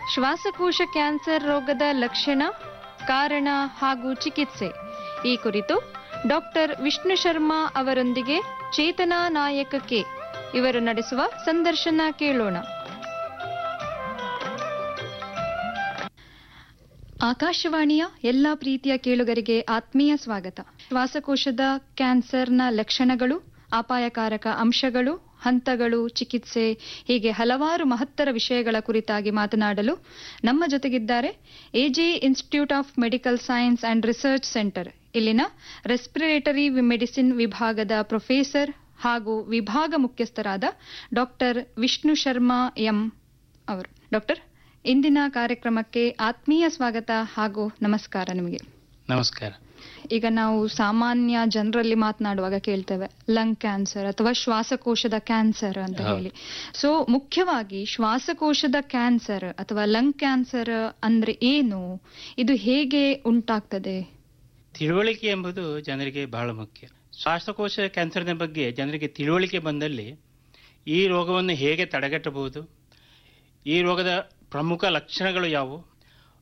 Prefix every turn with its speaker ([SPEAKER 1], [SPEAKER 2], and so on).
[SPEAKER 1] ಶ್ವಾಸಕೋಶ ಕ್ಯಾನ್ಸರ್ ರೋಗದ ಲಕ್ಷಣ ಕಾರಣ ಹಾಗೂ ಚಿಕಿತ್ಸೆ ಈ ಕುರಿತು ಡಾಕ್ಟರ್ ವಿಷ್ಣು ಶರ್ಮಾ ಅವರೊಂದಿಗೆ ಚೇತನಾ ನಾಯಕ ಕೆ ಇವರು ನಡೆಸುವ ಸಂದರ್ಶನ ಕೇಳೋಣ ಆಕಾಶವಾಣಿಯ ಎಲ್ಲಾ ಪ್ರೀತಿಯ ಕೇಳುಗರಿಗೆ ಆತ್ಮೀಯ ಸ್ವಾಗತ ಶ್ವಾಸಕೋಶದ ಕ್ಯಾನ್ಸರ್ನ ಲಕ್ಷಣಗಳು ಅಪಾಯಕಾರಕ ಅಂಶಗಳು ಹಂತಗಳು ಚಿಕಿತ್ಸೆ ಹೀಗೆ ಹಲವಾರು ಮಹತ್ತರ ವಿಷಯಗಳ ಕುರಿತಾಗಿ ಮಾತನಾಡಲು ನಮ್ಮ ಜೊತೆಗಿದ್ದಾರೆ AJ institute of medical science and research centre ಇಲ್ಲಿನ ರೆಸ್ಪಿರೇಟರಿ ಮೆಡಿಸಿನ್ ವಿಭಾಗದ ಪ್ರೊಫೆಸರ್ ಹಾಗೂ ವಿಭಾಗ ಮುಖ್ಯಸ್ಥರಾದ ಡಾಕ್ಟರ್ ವಿಷ್ಣು ಶರ್ಮಾ ಎಂ ಅವರು ಡಾಕ್ಟರ್ ಇಂದಿನ ಕಾರ್ಯಕ್ರಮಕ್ಕೆ ಆತ್ಮೀಯ ಸ್ವಾಗತ ಹಾಗೂ ನಮಸ್ಕಾರ ನಿಮಗೆ
[SPEAKER 2] ನಮಸ್ಕಾರ
[SPEAKER 1] ಈಗ ನಾವು ಸಾಮಾನ್ಯ ಜನರಲ್ಲಿ ಮಾತನಾಡುವಾಗ ಕೇಳ್ತೇವೆ ಲಂಗ್ ಕ್ಯಾನ್ಸರ್ ಅಥವಾ ಶ್ವಾಸಕೋಶದ ಕ್ಯಾನ್ಸರ್ ಅಂತ
[SPEAKER 2] ಹೌದು.
[SPEAKER 1] ಹೇಳಿ ಸೊ ಮುಖ್ಯವಾಗಿ ಶ್ವಾಸಕೋಶದ ಕ್ಯಾನ್ಸರ್ ಅಥವಾ ಲಂಗ್ ಕ್ಯಾನ್ಸರ್ ಅಂದ್ರೆ ಏನು ಇದು ಹೇಗೆ ಉಂಟಾಗ್ತದೆ
[SPEAKER 2] ತಿಳುವಳಿಕೆ ಎಂಬುದು ಜನರಿಗೆ ಬಹಳ ಮುಖ್ಯ ಶ್ವಾಸಕೋಶ ಕ್ಯಾನ್ಸರ್ನ ಬಗ್ಗೆ ಜನರಿಗೆ ತಿಳುವಳಿಕೆ ಬಂದಲ್ಲಿ ಈ ರೋಗವನ್ನು ಹೇಗೆ ತಡೆಗಟ್ಟಬಹುದು ಈ ರೋಗದ ಪ್ರಮುಖ ಲಕ್ಷಣಗಳು ಯಾವುವು